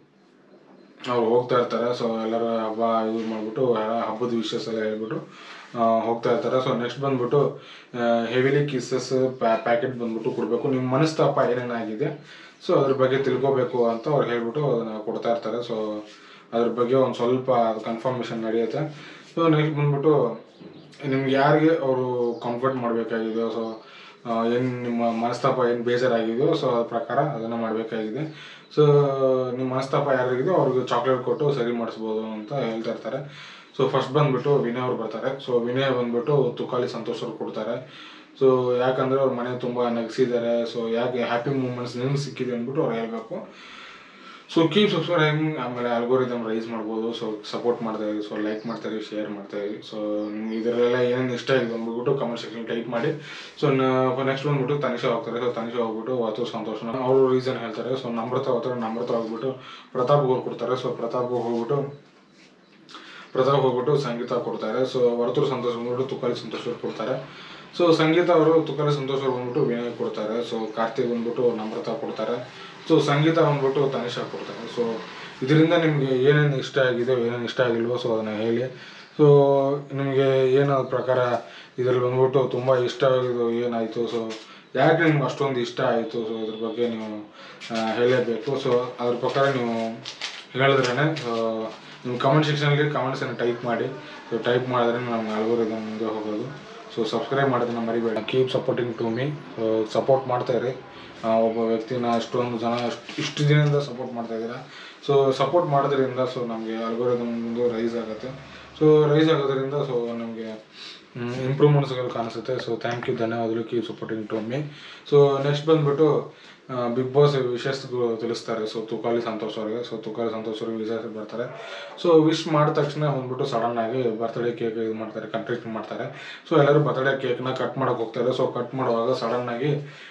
ಅವ್ರು ಹೋಗ್ತಾ ಇರ್ತಾರೆ ಸೊ ಎಲ್ಲರೂ ಹಬ್ಬ ಇದು ಮಾಡ್ಬಿಟ್ಟು ಎಲ್ಲ ಹಬ್ಬದ ವಿಷಯಸ್ ಎಲ್ಲ ಹೇಳ್ಬಿಟ್ಟು ಆ, ಹೋಗ್ತಾ ಇರ್ತಾರೆ ಸೊ ನೆಕ್ಸ್ಟ್ ಬಂದ್ಬಿಟ್ಟು ಹೆವಿಲಿ ಕಿಸಸ್ ಪ್ಯಾಕೆಟ್ ಬಂದ್ಬಿಟ್ಟು ಕೊಡಬೇಕು ನಿಮ್ಮ ಮನಸ್ತಾಪ ಏನೇನಾಗಿದೆ ಸೊ ಅದ್ರ ಬಗ್ಗೆ ತಿಳ್ಕೊಬೇಕು ಅಂತ ಅವ್ರು ಹೇಳ್ಬಿಟ್ಟು ಅದನ್ನ ಕೊಡ್ತಾ ಇರ್ತಾರೆ ಸೊ ಅದ್ರ ಬಗ್ಗೆ ಒಂದು ಸ್ವಲ್ಪ ಕನ್ಫರ್ಮೇಷನ್ ನಡೆಯುತ್ತೆ ಸೊ ನೆಕ್ಸ್ಟ್ ಬಂದ್ಬಿಟ್ಟು ನಿಮ್ಗೆ ಯಾರಿಗೆ ಅವರು ಕಂಫರ್ಟ್ ಮಾಡಬೇಕಾಗಿದೆಯೋ ಸೊ ಏನು ನಿಮ್ಮ ಮನಸ್ತಾಪ ಏನು ಬೇಜಾರಾಗಿದೆಯೋ ಸೊ ಅದ್ರ ಪ್ರಕಾರ ಅದನ್ನು ಮಾಡಬೇಕಾಗಿದೆ ಸೊ ನಿಮ್ಮ ಮನಸ್ತಾಪ ಯಾರಿಗಿದೆಯೋ ಅವ್ರಿಗೆ ಚಾಕ್ಲೇಟ್ ಕೊಟ್ಟು ಸರಿ ಮಾಡಿಸ್ಬೋದು ಅಂತ ಹೇಳ್ತಾ ಇರ್ತಾರೆ ಸೊ ಫಸ್ಟ್ ಬಂದ್ಬಿಟ್ಟು ವಿನಯ್ ಅವ್ರು ಬರ್ತಾರೆ ಸೊ ವಿನಯ್ ಬಂದ್ಬಿಟ್ಟು ತುಕಾಲಿ ಸಂತೋಷ್ ಅವ್ರು ಕೊಡ್ತಾರೆ ಸೊ ಯಾಕಂದ್ರೆ ಅವ್ರ ಮನೆ ತುಂಬ ನಗಿಸಿದ್ದಾರೆ ಸೊ ಯಾಕೆ ಹ್ಯಾಪಿ ಮೂಮೆಂಟ್ಸ್ ನಿಮ್ಗೆ ಸಿಕ್ಕಿದೆ ಅಂದ್ಬಿಟ್ಟು ಅವ್ರು ಹೇಳ್ಬೇಕು ಸೊ ಕೀಪ್ ಸಬ್ಸ್ಕ್ರೈಬಿಂಗ್ ಆಮೇಲೆ ಅಲ್ಗೋರಿದಮ್ ರೈಸ್ ಮಾಡ್ಬೋದು ಸೊ ಸಪೋರ್ಟ್ ಮಾಡ್ತಾ ಇರಿ ಸೊ ಲೈಕ್ ಮಾಡ್ತಾ ಇರಿ ಶೇರ್ ಮಾಡ್ತಾ ಇರಿ ಸೊ ನಿಮ್ಗೆ ಇದರಲ್ಲೆಲ್ಲ ಏನೇನು ಇಷ್ಟ ಆಗಿದೆ ಅಂದ್ಬಿಟ್ಟು ಕಮೆಂಟ್ ಸೆಕ್ಷನ್ ಟೈಪ್ ಮಾಡಿ ಸೊ ನೆಕ್ಸ್ಟ್ ಬಂದ್ಬಿಟ್ಟು ತನಿಷಾ ಹೋಗ್ತಾರೆ ಸೊ ತನಿಷಾ ಹೋಗ್ಬಿಟ್ಟು ವತು ಸಂತೋಷನ ಅವರು ರೀಸನ್ ಹೇಳ್ತಾರೆ ಸೊ ನಮ್ರತ ಹೋಗ್ತಾರೆ ನಮ್ರತ ಹೋಗ್ಬಿಟ್ಟು ಪ್ರತಾಪ್ ಅವ್ರು ಕೊಡ್ತಾರೆ ಸೊ ಪ್ರತಾಪ್ ಹೋಗ್ಬಿಟ್ಟು ಪ್ರತಾಪ್ ಹೋಗ್ಬಿಟ್ಟು ಸಂಗೀತ ಕೊಡ್ತಾರೆ ಸೊ ವರ್ತೂರು ಸಂತೋಷ್ ಬಂದ್ಬಿಟ್ಟು ತುಕಾಲಿ ಸಂತೋಷ್ ಅವ್ರು ಕೊಡ್ತಾರೆ ಸೊ ಸಂಗೀತ ಅವರು ತುಕಾಲಿ ಸಂತೋಷ್ ಅವ್ರು ಬಂದ್ಬಿಟ್ಟು ವಿನಯ್ ಕೊಡ್ತಾರೆ ಸೊ ಕಾರ್ತಿಕ್ ಬಂದ್ಬಿಟ್ಟು ನಮ್ರತ ಕೊಡ್ತಾರೆ ಸೊ ಸಂಗೀತ ಬಂದ್ಬಿಟ್ಟು ತನಿಷಾ ಕೊಡ್ತಾರೆ ಸೊ ಇದರಿಂದ ನಿಮಗೆ ಏನೇನು ಇಷ್ಟ ಆಗಿದೆಯೋ ಏನೇನು ಇಷ್ಟ ಆಗಿಲ್ವೋ ಸೊ ಅದನ್ನು ಹೇಳಿ ಸೊ ನಿಮಗೆ ಏನೋ ಪ್ರಕಾರ ಇದರಲ್ಲಿ ಬಂದ್ಬಿಟ್ಟು ತುಂಬ ಇಷ್ಟ ಆಗಿದ್ದು ಏನಾಯಿತು ಸೊ ಯಾಕೆ ನಿಮ್ಗೆ ಅಷ್ಟೊಂದು ಇಷ್ಟ ಆಯಿತು ಸೊ ಇದ್ರ ಬಗ್ಗೆ ನೀವು ಆ, ಹೇಳಲೇಬೇಕು ಸೊ ಅದ್ರ ಪ್ರಕಾರ ನೀವು ಹೇಳಿದ್ರೇ ನಿಮ್ಮ ಕಮೆಂಟ್ ಸೆಕ್ಷನಲ್ಲಿ ಕಮೆಂಟ್ಸನ್ನು ಟೈಪ್ ಮಾಡಿ ಸೊ ಟೈಪ್ ಮಾಡಿದ್ರೆ ನಮ್ಗೆ ಆಲ್ಗೋರಿದಮ್ ಮುಂದೆ ಹೋಗೋದು ಸೊ ಸಬ್ಸ್ಕ್ರೈಬ್ ಮಾಡೋದನ್ನ ಮರಿಬೇಡಿ keep supporting to me so support ಮಾಡ್ತಾ ಇರಿ ಆ, ಒಬ್ಬ ವ್ಯಕ್ತಿನ ಅಷ್ಟೊಂದು ಜನ ಅಷ್ಟು ಇಷ್ಟು ದಿನದಿಂದ ಸಪೋರ್ಟ್ ಮಾಡ್ತಾ ಇದ್ದೀರಾ ಸೊ ಸಪೋರ್ಟ್ ಮಾಡೋದ್ರಿಂದ ಸೊ ನಮಗೆ ಅಲ್ಗೋರಿದಮ್ ಮುಂದೆ ರೈಸ್ ಆಗುತ್ತೆ ಸೊ ರೈಸ್ ಆಗೋದ್ರಿಂದ ಸೊ ನಮಗೆ ಇಂಪ್ರೂವ್ಮೆಂಟ್ಸ್ಗಳು ಕಾಣಿಸುತ್ತೆ ಸೊ ಥ್ಯಾಂಕ್ ಯು ಧನ್ಯವಾದಗಳು keep supporting to me so next ಬಂದ್ಬಿಟ್ಟು ಬಿಗ್ ಬಾಸ್ ವಿಶಸ್ಗಳು ತಿಳಿಸ್ತಾರೆ ಸೊ ತುಕಾಲಿ ಸಂತೋಷ್ ಅವ್ರಿಗೆ ಸೊ ತುಕಾಲಿ ಸಂತೋಷ್ ಅವ್ರಿಗೆ ವಿಶೇಷ ಬರ್ತಾರೆ ಸೊ ವಿಶ್ ಮಾಡಿದ ತಕ್ಷಣ ಬಂದ್ಬಿಟ್ಟು ಸಡನ್ ಆಗಿ ಬರ್ತ್ಡೇ ಕೇಕ್ ಇದು ಮಾಡ್ತಾರೆ ಕಂಟ್ರೀಟ್ ಮಾಡ್ತಾರೆ ಸೊ ಎಲ್ಲರೂ ಬರ್ತ್ಡೇ ಕೇಕ್ನ ಕಟ್ ಮಾಡಕ್ಕೆ ಹೋಗ್ತಾರೆ ಸೊ ಕಟ್ ಮಾಡುವಾಗ ಸಡನ್ ಆಗಿ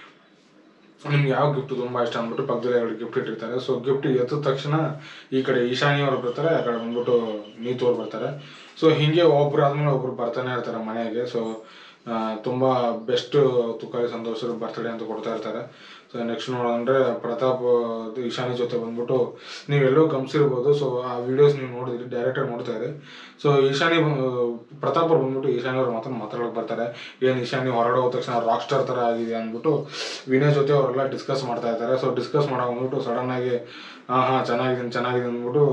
ನಿಮ್ಗೆ ಯಾವ ಗಿಫ್ಟ್ ತುಂಬಾ ಇಷ್ಟ ಅಂದ್ಬಿಟ್ಟು ಪಕ್ಕದಲ್ಲಿ ಎರಡು ಗಿಫ್ಟ್ ಇಟ್ಟಿರ್ತಾರೆ ಸೊ ಗಿಫ್ಟ್ ಎತ್ತಿದ ತಕ್ಷಣ ಈ ಕಡೆ ಈಶಾನಿ ಅವರು ಬರ್ತಾರೆ ಆ ಕಡೆ ಬಂದ್ಬಿಟ್ಟು ನೀತು ಅವ್ರು ಬರ್ತಾರೆ ಸೊ ಹಿಂಗೆ ಒಬ್ರು ಆದ್ಮೇಲೆ ಒಬ್ರು ಬರ್ತಾನೆ ಇರ್ತಾರೆ ಮನೆಗೆ ಸೊ ತುಂಬಾ ಬೆಸ್ಟ್ ತುಕಾಲಿ ಸಂತೋಷರು ಬರ್ತ್ಡೇ ಅಂತ ಕೊಡ್ತಾ ಇರ್ತಾರೆ ಸೊ ನೆಕ್ಸ್ಟ್ ನೋಡಂದ್ರೆ ಪ್ರತಾಪ್ ಅದು ಈಶಾನಿ ಜೊತೆ ಬಂದ್ಬಿಟ್ಟು ನೀವೆಲ್ಲೋ ಗಮನಿಸಿರ್ಬೋದು ಸೊ ಆ ವಿಡಿಯೋಸ್ ನೀವು ನೋಡಿದ್ರಿ ಡೈರೆಕ್ಟಾಗಿ ನೋಡ್ತಾ ಇರಿ ಸೊ ಈಶಾನಿ ಬಂದು- ಪ್ರತಾಪ್ ಅವ್ರು ಬಂದ್ಬಿಟ್ಟು ಈಶಾನಿ ಅವ್ರ ಮಾತ್ರ ಮಾತಾಡೋಕೆ ಬರ್ತಾರೆ ಏನು ಈಶಾನಿ ಹೊರಗಡೆ ಹೋದ ತಕ್ಷಣ ರಾಕ್ ಸ್ಟಾರ್ ಥರ ಆಗಿದೆ ಅಂದ್ಬಿಟ್ಟು ವಿನಯ್ ಜೊತೆ ಅವರೆಲ್ಲ ಡಿಸ್ಕಸ್ ಮಾಡ್ತಾ ಇರ್ತಾರೆ ಸೊ ಡಿಸ್ಕಸ್ ಮಾಡೋ ಬಂದ್ಬಿಟ್ಟು ಸಡನ್ ಆಗಿ ಹಾಂ ಹಾಂ ಚೆನ್ನಾಗಿದೆ ಚೆನ್ನಾಗಿದೆ ಅಂದ್ಬಿಟ್ಟು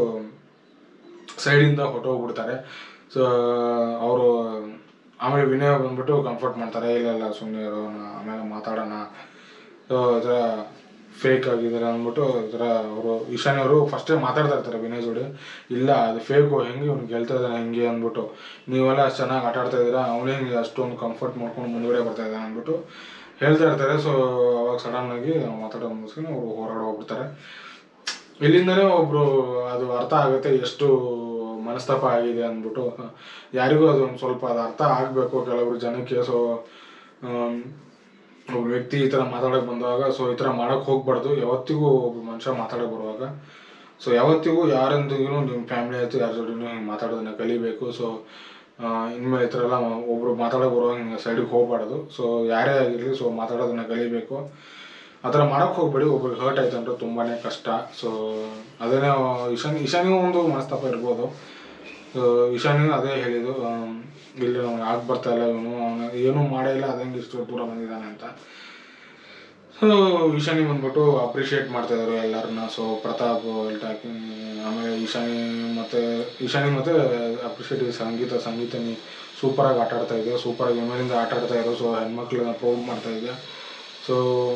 ಸೈಡಿಂದ ಹೊಟ್ಟೋಗ್ಬಿಡ್ತಾರೆ ಸೊ ಅವರು ಆಮೇಲೆ ವಿನಯ್ ಬಂದ್ಬಿಟ್ಟು ಕಂಫರ್ಟ್ ಮಾಡ್ತಾರೆ ಇಲ್ಲ ಇಲ್ಲ ಸುಮ್ಮನೆ ಇರೋಣ ಆಮೇಲೆ ಮಾತಾಡೋಣ ಸೊ ಈ ಥರ ಫೇಕ್ ಆಗಿದ್ದಾರೆ ಅಂದ್ಬಿಟ್ಟು ಈ ಥರ ಅವರು ಈಶಾನಿ ಅವರು ಫಸ್ಟೇ ಮಾತಾಡ್ತಾ ಇರ್ತಾರೆ ವಿನಯ್ ಜೋಡಿ ಇಲ್ಲ ಅದು ಫೇಕು ಹೆಂಗೆ ಇವ್ನಿಗೆ ಗೆಲ್ತಾ ಇದ್ದಾನೆ ಹೆಂಗೆ ಅಂದ್ಬಿಟ್ಟು ನೀವೆಲ್ಲ ಅಷ್ಟು ಚೆನ್ನಾಗಿ ಆಟ ಆಡ್ತಾ ಇದ್ದೀರಾ ಅವನೇ ಹಿಂಗೆ ಅಷ್ಟೊಂದು ಕಂಫರ್ಟ್ ಮಾಡ್ಕೊಂಡು ಮುಂದುಗಡೆ ಬರ್ತಾ ಇದ್ದಾನೆ ಅಂದ್ಬಿಟ್ಟು ಹೇಳ್ತಾ ಇರ್ತಾರೆ ಸೊ ಅವಾಗ ಸಡನ್ ಆಗಿ ಮಾತಾಡೋ ಮುಗಿಸ್ಕೊಂಡು ಅವರು ಹೊರಗಡೆ ಹೋಗ್ಬಿಡ್ತಾರೆ ಇಲ್ಲಿಂದನೇ ಒಬ್ರು ಅದು ಅರ್ಥ ಆಗುತ್ತೆ ಎಷ್ಟು ಮನಸ್ತಾಪ ಆಗಿದೆ ಅಂದ್ಬಿಟ್ಟು ಯಾರಿಗೂ ಅದು ಒಂದು ಸ್ವಲ್ಪ ಅದು ಅರ್ಥ ಆಗಬೇಕು ಕೆಲವರು ಜನಕ್ಕೆ ಸೊ ಒಬ್ಬ ವ್ಯಕ್ತಿ ಈ ಥರ ಮಾತಾಡಕ್ಕೆ ಬಂದಾಗ ಸೊ ಈ ಥರ ಮಾಡಕ್ಕೆ ಹೋಗ್ಬಾರ್ದು ಯಾವತ್ತಿಗೂ ಒಬ್ಬ ಮನುಷ್ಯ ಮಾತಾಡಕ್ಕೆ ಬರುವಾಗ ಸೊ ಯಾವತ್ತಿಗೂ ಯಾರೊಂದಿಗೂ ನಿಮ್ಮ ಫ್ಯಾಮಿಲಿ ಆಯಿತು ಯಾರ ಜೊತೆನೂ ಹಿಂಗೆ ಮಾತಾಡೋದನ್ನ ಕಲಿಬೇಕು ಸೊ ಇನ್ಮೇಲೆ ಈ ಥರ ಎಲ್ಲ ಒಬ್ರು ಮಾತಾಡೋಕೆ ಬರುವಾಗ ಹಿಂಗೆ ಸೈಡಿಗೆ ಹೋಗ್ಬಾರ್ದು ಸೊ ಯಾರೇ ಆಗಿರಲಿ ಸೊ ಮಾತಾಡೋದನ್ನ ಕಲಿಬೇಕು ಆ ಥರ ಮಾಡಕ್ಕೆ ಹೋಗ್ಬೇಡಿ ಒಬ್ರಿಗೆ ಹರ್ಟ್ ಆಯ್ತು ಅಂದ್ರೆ ತುಂಬಾ ಕಷ್ಟ ಸೊ ಅದೇನೇ ಈಶಾನಿ ಈಶಾನಿಗೂ ಒಂದು ಮನಸ್ತಾಪ ಇರ್ಬೋದು ಸೊ ಈಶಾನಿಗೂ ಅದೇ ಹೇಳಿದ್ದು ಆಮ್, ಇಲ್ಲಿ ನಮ್ಗೆ ಆಗಿ ಬರ್ತಾ ಇಲ್ಲ ಇವನು ಅವನು ಏನೂ ಮಾಡೇ ಇಲ್ಲ ಅದಂಗೆ ಇಷ್ಟು ದೂರ ಬಂದಿದ್ದಾನೆ ಅಂತ ಸೊ ಈಶಾನಿ ಬಂದ್ಬಿಟ್ಟು ಅಪ್ರಿಷಿಯೇಟ್ ಮಾಡ್ತಾ ಇದ್ದಾರೆ ಎಲ್ಲರನ್ನ ಸೊ ಪ್ರತಾಪ್ ಟಾಕಿಂಗ್ ಆಮೇಲೆ ಈಶಾನಿ ಮತ್ತೆ ಈಶಾನಿ ಮತ್ತೆ ಅಪ್ರಿಷಿಯೇಟ್ ಸಂಗೀತ ಸಂಗೀತ ನೀ ಸೂಪರಾಗಿ ಆಟ ಆಡ್ತಾ ಇದೆ ಸೂಪರಾಗಿ ಮೇಲಿಂದ ಆಟ ಆಡ್ತಾ ಇರೋ ಸೊ ಹೆಣ್ಮಕ್ಳನ್ನ ಪ್ರೌಡ್ ಮಾಡ್ತಾ ಇದೆ ಸೊ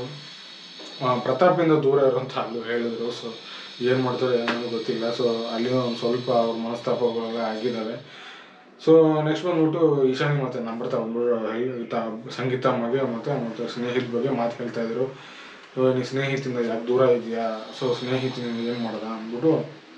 ಪ್ರತಾಪಿಂದ ದೂರ ಇರೋಂಥ ಅಲ್ಲೂ ಹೇಳಿದ್ರು ಸೊ ಏನು ಮಾಡ್ತಾರೆ ಏನೋ ಗೊತ್ತಿಲ್ಲ ಸೊ ಅಲ್ಲಿ ಒಂದು ಸ್ವಲ್ಪ ಅವ್ರ ಮನಸ್ತಾಪಗಳೆಲ್ಲ ಆಗಿದ್ದಾವೆ ಸೊ ನೆಕ್ಸ್ಟ್ ಬಂದ್ಬಿಟ್ಟು ಈಶಾನಿ ಮತ್ತು ನಮ್ರತ ಒಬ್ಬರು ಸಂಗೀತ ಬಗ್ಗೆ ಮತ್ತು ಮತ್ತು ಸ್ನೇಹಿತ ಬಗ್ಗೆ ಮಾತು ಹೇಳ್ತಾ ಇದ್ರು ಸೊ ನೀ ಸ್ನೇಹಿತಿಂದ ಯಾಕೆ ದೂರ ಇದೆಯಾ ಸೊ ಸ್ನೇಹಿತಿನಿಂದ ಏನು ಮಾಡ್ದ ಅಂದ್ಬಿಟ್ಟು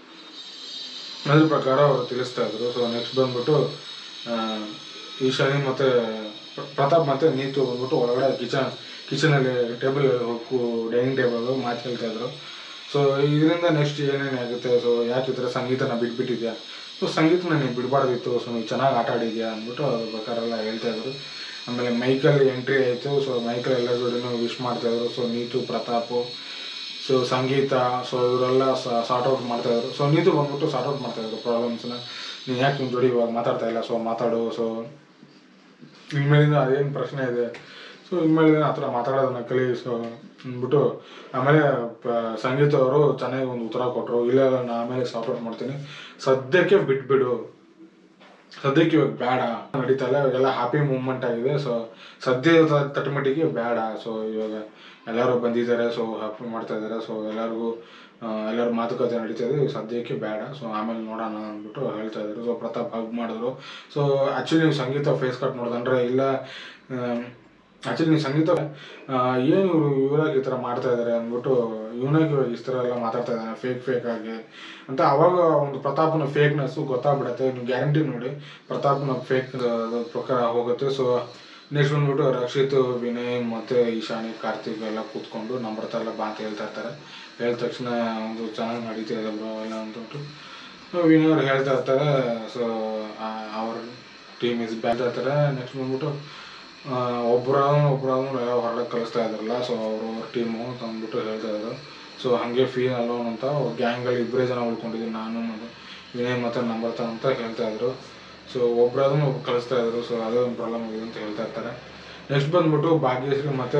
ಅದ್ರ ಪ್ರಕಾರ ಅವರು ತಿಳಿಸ್ತಾ ಇದ್ರು ಸೊ ನೆಕ್ಸ್ಟ್ ಬಂದ್ಬಿಟ್ಟು ಆ, ಈಶಾನಿ ಮತ್ತು ಪ್ರತಾಪ್ ಮತ್ತು ನೀತು ಬಂದ್ಬಿಟ್ಟು ಒಳಗಡೆ ಕಿಚನ್ ಕಿಚನಲ್ಲಿ ಟೇಬಲ್ ಡೈನಿಂಗ್ ಟೇಬಲ್ ಮಾತು ಹೇಳ್ತಾ ಇದ್ರು ಸೊ ಇದರಿಂದ ನೆಕ್ಸ್ಟ್ ಏನೇನು ಆಗುತ್ತೆ ಸೊ ಯಾಕೆ ಈ ಥರ ಸಂಗೀತನ ಬಿಟ್ಬಿಟ್ಟಿದ್ಯಾ ಸೊ ಸಂಗೀತನ ನೀನು ಬಿಡಬಾರ್ದಿತ್ತು ಸೊ ನೀವು ಚೆನ್ನಾಗಿ ಆಟ ಆಡಿದ್ಯಾ ಅಂದ್ಬಿಟ್ಟು ಅದ್ರ ಪ್ರಕಾರ ಎಲ್ಲ ಹೇಳ್ತಾ ಇದ್ರು ಆಮೇಲೆ ಮೈಕಲ್ ಎಂಟ್ರಿ ಆಯಿತು ಸೊ ಮೈಕಲ್ ಎಲ್ಲ ಜೋಡಿನೂ ವಿಶ್ ಮಾಡ್ತಾ ಇದ್ರು so Neethu Prathap so Sangeetha so ಇವರೆಲ್ಲ ಸಾರ್ಟ್ ಔಟ್ ಮಾಡ್ತಾ ಇದ್ರು ಸೊ ನೀತು ಬಂದ್ಬಿಟ್ಟು ಸಾರ್ಟ್ ಔಟ್ ಮಾಡ್ತಾ ಇದ್ರು ಪ್ರಾಬ್ಲಮ್ಸ್ನ ನೀನು ಯಾಕೆ ನಿಮ್ಮ ಜೋಡಿ ಇವಾಗ ಮಾತಾಡ್ತಾ ಇಲ್ಲ ಸೊ ಮಾತಾಡು ಸೊ ಇನ್ಮೇಲಿಂದ ಅದೇನು ಪ್ರಶ್ನೆ ಇದೆ ಸೊ ಇನ್ಮೇಲಿಂದ ಆ ಥರ ಮಾತಾಡೋದನ್ನ ಕಲಿ ಸೊ ಅಂದ್ಬಿಟ್ಟು ಆಮೇಲೆ ಪ- ಸಂಗೀತ ಅವರು ಚೆನ್ನಾಗಿ ಒಂದು ಉತ್ತರ ಕೊಟ್ಟರು ಇಲ್ಲ ಇಲ್ಲ, ನಾ ಆಮೇಲೆ ಸಾರ್ಟ್ ಔಟ್ ಮಾಡ್ತೀನಿ ಸದ್ಯಕ್ಕೆ ಬಿಟ್ಬಿಡು ಸದ್ಯಕ್ಕೆ ಇವಾಗ ಬೇಡ ನಡೀತಾ ಇಲ್ಲ ಇವಾಗೆಲ್ಲ ಹ್ಯಾಪಿ ಮೂಮೆಂಟ್ ಆಗಿದೆ ಸೊ ಸದ್ಯ ತಟ್ಟಮಟ್ಟಿಗೆ ಬೇಡ ಸೊ ಇವಾಗ ಎಲ್ಲರೂ ಬಂದಿದ್ದಾರೆ ಸೊ ಹ್ಯಾಪಿ ಮಾಡ್ತಾ ಇದ್ದಾರೆ ಸೊ ಎಲ್ಲರಿಗೂ ಎಲ್ಲರ ಮಾತುಕತೆ ನಡೀತಾ ಇದೆ ಇವಾಗ ಸದ್ಯಕ್ಕೆ ಬೇಡ ಸೊ ಆಮೇಲೆ ನೋಡೋಣ ಅಂದ್ಬಿಟ್ಟು ಹೇಳ್ತಾ ಇದ್ರು ಸೊ ಪ್ರತಾಪ್ ಹಗ್ ಮಾಡಿದ್ರು ಸೊ ಆ್ಯಕ್ಚುಲಿ ನೀವು ಸಂಗೀತ ಫೇಸ್ ಕಟ್ ನೋಡಿದಂದ್ರೆ ಇಲ್ಲ ಆ್ಯಕ್ಚುಲಿ ನೀವು ಸಂಗೀತ ಆ, ಏನು ಇವರು ಇವರಾಗಿ ಈ ಥರ ಮಾಡ್ತಾ ಇದ್ದಾರೆ ಅಂದ್ಬಿಟ್ಟು ಇವನಾಗಿ ಇವಾಗ ಇಷ್ಟು ಥರ ಎಲ್ಲ ಮಾತಾಡ್ತಾ ಇದ್ದಾನೆ ಫೇಕ್ ಫೇಕ್ ಆಗಿ ಅಂತ ಅವಾಗ ಒಂದು ಪ್ರತಾಪ್ನ ಫೇಕ್ನೆಸ್ಸು ಗೊತ್ತಾಗ್ಬಿಡತ್ತೆ ನೀವು ಗ್ಯಾರಂಟಿ ನೋಡಿ ಪ್ರತಾಪ್ನ ಫೇಕ್ ಪ್ರಕಾರ ಹೋಗುತ್ತೆ ಸೊ ನೆಕ್ಸ್ಟ್ ಬಂದ್ಬಿಟ್ಟು ರಕ್ಷಿತ್ ವಿನಯ್ ಮತ್ತು ಈಶಾನಿ ಕಾರ್ತಿಕ್ ಎಲ್ಲ ಕೂತ್ಕೊಂಡು ನಮ್ರತ ಎಲ್ಲ ಬಾ ಅಂತ ಹೇಳ್ತಾ ಇರ್ತಾರೆ ಹೇಳಿದ ತಕ್ಷಣ ಒಂದು ಚೆನ್ನಾಗಿ ನಡೀತಾ ಇದೆ ಬ್ರೋ ಎಲ್ಲ ಅಂದ್ಬಿಟ್ಟು ವಿನಯ್ ಅವ್ರು ಹೇಳ್ತಾ ಇರ್ತಾರೆ ಸೊ ಅವ್ರ ಟೀಮ್ ಇಸ್ ಬ್ಯಾಕ್ ಇರ್ತಾರೆ ನೆಕ್ಸ್ಟ್ ಬಂದ್ಬಿಟ್ಟು ಒಬ್ಬರ ಒಬ್ಬರಾದ್ರೂ ಎಲ್ಲ ಹೊರಗಡೆ ಕಳಿಸ್ತಾ ಇದ್ರಲ್ಲ ಸೊ ಅವರು ಟೀಮು ಅಂತ ಅಂದ್ಬಿಟ್ಟು ಹೇಳ್ತಾ ಇದ್ರು ಸೊ ಹಾಗೆ ಫೀಲ್ ಅಲೋನ್ ಅಂತ ಗ್ಯಾಂಗಲ್ಲಿ ಇಬ್ಬರೇ ಜನ ಉಳ್ಕೊಂಡಿದ್ದೀನಿ ನಾನು ಮತ್ತು ವಿನಯ್ ಮತ್ತು ನಮ್ರತ ಅಂತ ಹೇಳ್ತಾ ಇದ್ರು ಸೊ ಒಬ್ಬರಾದ್ರೂ ಒಬ್ರು ಕಳಿಸ್ತಾ ಇದ್ರು ಸೊ ಅದೇ ಒಂದು ಪ್ರಾಬ್ಲಮ್ ಆಗಿದೆ ಅಂತ ಹೇಳ್ತಾ ಇರ್ತಾರೆ ನೆಕ್ಸ್ಟ್ ಬಂದ್ಬಿಟ್ಟು ಭಾಗ್ಯಶ್ರೀ ಮತ್ತು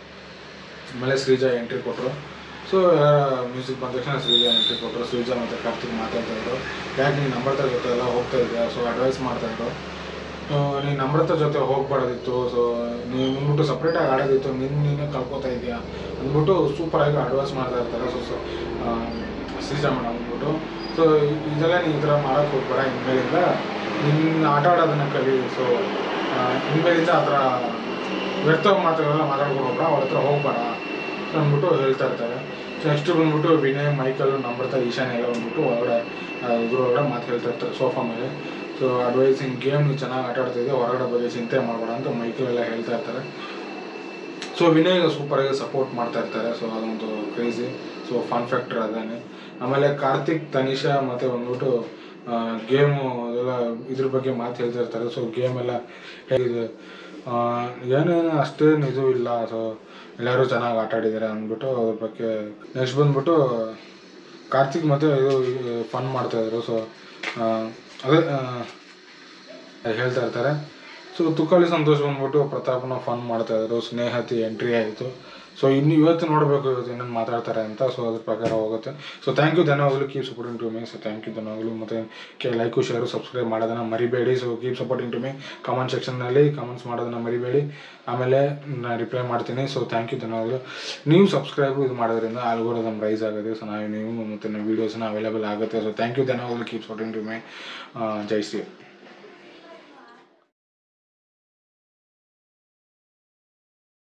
ಆಮೇಲೆ ಶ್ರೀಜಾ ಎಂಟ್ರಿ ಕೊಟ್ಟರು ಸೊ ಮ್ಯೂಸಿಕ್ ಬಂದ ತಕ್ಷಣ ಶ್ರೀಜಾ ಎಂಟ್ರಿ ಕೊಟ್ಟರು ಶ್ರೀಜಾ ಮತ್ತು ಕಾರ್ತಿಕ್ ಮಾತಾಡ್ತಾ ಇದ್ರು ಯಾಕೆ ನೀನು ನಮ್ರತ ಜೊತೆ ಎಲ್ಲ ಹೋಗ್ತಾ ಇದೆಯಾ ಸೊ ಅಡ್ವೈಸ್ ಮಾಡ್ತಾ ಇದ್ರು ಸೊ ನೀನು ನಮ್ರತ ಜೊತೆ ಹೋಗ್ಬಾರ್ದಿತ್ತು ಸೊ ನೀನು ಮುಂದ್ಬಿಟ್ಟು ಸಪ್ರೇಟಾಗಿ ಆಡೋದಿತ್ತು ನಿನ್ನ ನೀನೇ ಕಳ್ಕೊತಾ ಇದೆಯಾ ಅಂದ್ಬಿಟ್ಟು ಸೂಪರಾಗಿ ಅಡ್ವೈಸ್ ಮಾಡ್ತಾ ಇರ್ತಾರೆ ಸೊ ಸೊ ಶ್ರೀಜಾ ಮೇಡಮ್ ಅಂದ್ಬಿಟ್ಟು ಸೊ ಇದೆಲ್ಲ ನೀನು ಈ ಥರ ಮಾಡೋಕ್ಕೆ ಹೋಗ್ಬೇಡ ಇನ್ಮೇಲಿಂದ ನಿನ್ನ ಆಟ ಆಡೋದನ್ನ ಕಲಿ ಸೊ ಇನ್ಮೇಲಿಂದ ಆ ಥರ ವ್ಯರ್ಥ ಮಾತುಗಳೆಲ್ಲ ಮಾತಾಡ್ಕೊಂಡು ಹೋಗ್ಬೇಡ ಅವ್ರ ಹತ್ರ ಹೋಗ್ಬೇಡ ಅಂದ್ಬಿಟ್ಟು ಹೇಳ್ತಾ ಇರ್ತಾರೆ ಸೊ ನೆಕ್ಸ್ಟ್ ಬಂದ್ಬಿಟ್ಟು ವಿನಯ್ ಮೈಕಲ್ ನಮ್ರತ ಈಶಾನ್ ಎಲ್ಲ ಬಂದ್ಬಿಟ್ಟು ಹೊರಗಡೆ ಇದ್ರೊಳಗಡೆ ಮಾತು ಹೇಳ್ತಾ ಇರ್ತಾರೆ ಸೋಫಾ ಮೇಲೆ ಸೊ ಅಡ್ವೈಸಿಂಗ್ ಗೇಮ್ ನೀವು ಚೆನ್ನಾಗಿ ಆಟ ಆಡ್ತಿದ್ದೆ ಹೊರಗಡೆ ಬಗ್ಗೆ ಚಿಂತೆ ಮಾಡಬೇಡ ಅಂತ ಮೈಕಲ್ ಎಲ್ಲ ಹೇಳ್ತಾ ಇರ್ತಾರೆ ಸೊ ವಿನಯ್ ಸೂಪರಾಗಿ ಸಪೋರ್ಟ್ ಮಾಡ್ತಾ ಇರ್ತಾರೆ ಸೊ ಅದೊಂದು ಕ್ರೇಜಿ ಸೊ ಫನ್ ಫ್ಯಾಕ್ಟರ್ ಅದೇನೆ ಆಮೇಲೆ ಕಾರ್ತಿಕ್ ತನಿಷಾ ಮತ್ತು ಬಂದ್ಬಿಟ್ಟು ಗೇಮು ಅದೆಲ್ಲ ಇದ್ರ ಬಗ್ಗೆ ಮಾತು ಹೇಳ್ತಾ ಇರ್ತಾರೆ ಸೊ ಗೇಮ್ ಎಲ್ಲ ಹೇಗಿದೆ ಆ, ಏನೇನು ಅಷ್ಟೇನು ಇದು ಇಲ್ಲ ಸೊ ಎಲ್ಲರೂ ಚೆನ್ನಾಗಿ ಆಟ ಆಡಿದ್ದಾರೆ ಅಂದ್ಬಿಟ್ಟು ಅದ್ರ ಬಗ್ಗೆ ನೆಕ್ಸ್ಟ್ ಬಂದ್ಬಿಟ್ಟು ಕಾರ್ತಿಕ್ ಮತ್ತು ಇದು ಫನ್ ಮಾಡ್ತಾಯಿದ್ರು ಸೊ ಅದೇ ಆ, ಹೇಳ್ತಾ ಇರ್ತಾರೆ ಸೊ ತುಕಾಲಿ ಸಂತೋಷ್ ಬಂದ್ಬಿಟ್ಟು ಪ್ರತಾಪ್ನ ಫನ್ ಮಾಡ್ತಾ ಇದ್ರು ಸ್ನೇಹತಿ ಎಂಟ್ರಿ ಆಯಿತು ಸೊ ಇನ್ನು ಇವತ್ತು ನೋಡಬೇಕು ಇವತ್ತು ಇನ್ನೇನು ಮಾತಾಡ್ತಾರೆ ಅಂತ ಸೊ ಅದ್ರ ಪ್ರಕಾರ ಹೋಗುತ್ತೆ ಸೊ ಥ್ಯಾಂಕ್ ಯು ಧನ್ಯವಾಗಲು keep supporting to me so thank you ಧನ್ಯವಾಗಲು ಮತ್ತು ಕೆ ಲೈಕು ಶೇರು ಸಬ್ಸ್ಕ್ರೈಬ್ ಮಾಡೋದನ್ನ ಮರಿಬೇಡಿ so keep supporting to me comment ಸೆಕ್ಷನ್ನಲ್ಲಿ ಕಮೆಂಟ್ಸ್ ಮಾಡೋದನ್ನ ಮರಿಬೇಡಿ ಆಮೇಲೆ ನಾನು ರಿಪ್ಲೈ ಮಾಡ್ತೀನಿ ಸೊ ಥ್ಯಾಂಕ್ ಯು ಧನ್ಯವಾಗಲು ನೀವು ಸಬ್ಸ್ಕ್ರೈಬ್ ಇದು ಮಾಡೋದ್ರಿಂದ ಆಲ್ಗೋರಿದಮ್ ರೈಸ್ ಆಗುತ್ತೆ ಸೊ ನಾವು ನೀವು ಮತ್ತು ನಮ್ಮ ವೀಡಿಯೋಸ್ನ ಅವೈಲೇಬಲ್ ಆಗುತ್ತೆ ಸೊ ಥ್ಯಾಂಕ್ ಯು ಧನ್ಯವಾಗಲು ಕೀಪ್ ಸಪೋರ್ಟಿಂಗ್ ಟು ಮೀ ಜೈ ಶ್ರೀ